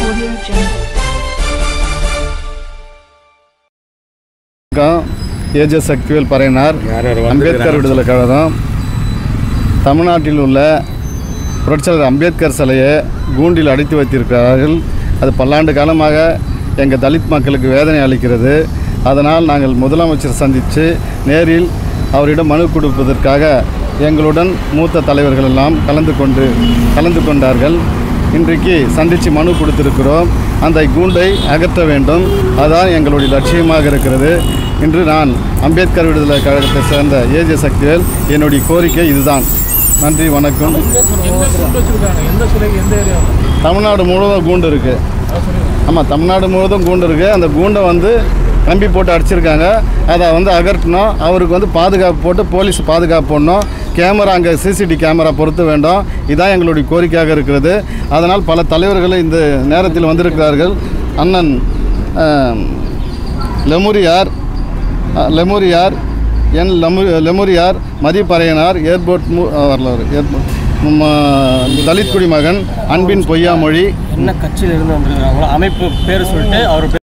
Audio Jungle. வணக்கம் ஏஜஸ் சக்திவேல் பறையனார் யார் யார் அம்பேத்கர் விடுதலை கழகம் தமிழ்நாட்டில் உள்ள புரட்சியாளர் அம்பேத்கர் சிலையை கூண்டில் அடைத்து வைத்திருக்கிறார்கள் அது பல்லாண்டு காலமாக எங்கள் தலித் மக்களுக்கு வேதனை அளிக்கிறது அதனால் நாங்கள் முதலமைச்சர் சந்தித்து நேரில் அவரிடம் மனு கொடுப்பதற்காக எங்களுடன் மூத்த தலைவர்கள் எல்லாம் கலந்து கொண்டு கலந்து கொண்டார்கள் இன்றைக்கு சந்தித்து மனு கொடுத்திருக்கிறோம் அந்த கூண்டை அகற்ற வேண்டும் அதான் எங்களுடைய லட்சியமாக இருக்கிறது இன்று நான் அம்பேத்கர் விடுதலை கழகத்தை சேர்ந்த ஏஜே சக்திவேல் என்னுடைய கோரிக்கை இதுதான் நன்றி வணக்கம் எந்த கூண்டு வச்சிருக்காங்க எந்த சிலைக்கு எந்த ஏரியாவில் தமிழ்நாடு முழுவதும் கூண்டு இருக்குது ஆமாம் தமிழ்நாடு முழுவதும் கூண்டு இருக்குது அந்த கூண்டை வந்து கம்பி போட்டு அடிச்சிருக்காங்க அதை வந்து அகற்றணும் அவருக்கு வந்து பாதுகாப்பு போட்டு போலீஸ் பாதுகாப்பு போடணும் கேமரா அங்கே சிசிடி கேமரா பொருத்த வேண்டும் இதான் எங்களுடைய கோரிக்கையாக இருக்கிறது அதனால் பல தலைவர்கள் இந்த நேரத்தில் வந்திருக்கிறார்கள் அண்ணன் ஆம், லெமுரியார் அஹ், லெமுரியார் என் லெமு லெமுரியார் மதிப்பறையனார் ஏர்போர்ட் மு வரல அவர் ஏர்போர்ட் ம- தலித் குடிமகன் அன்பின் பொய்யாமொழி என்ன கட்சியில இருந்து வந்திருக்காங்களோ அமைப்பு பேர் சொல்லிட்டு அவர்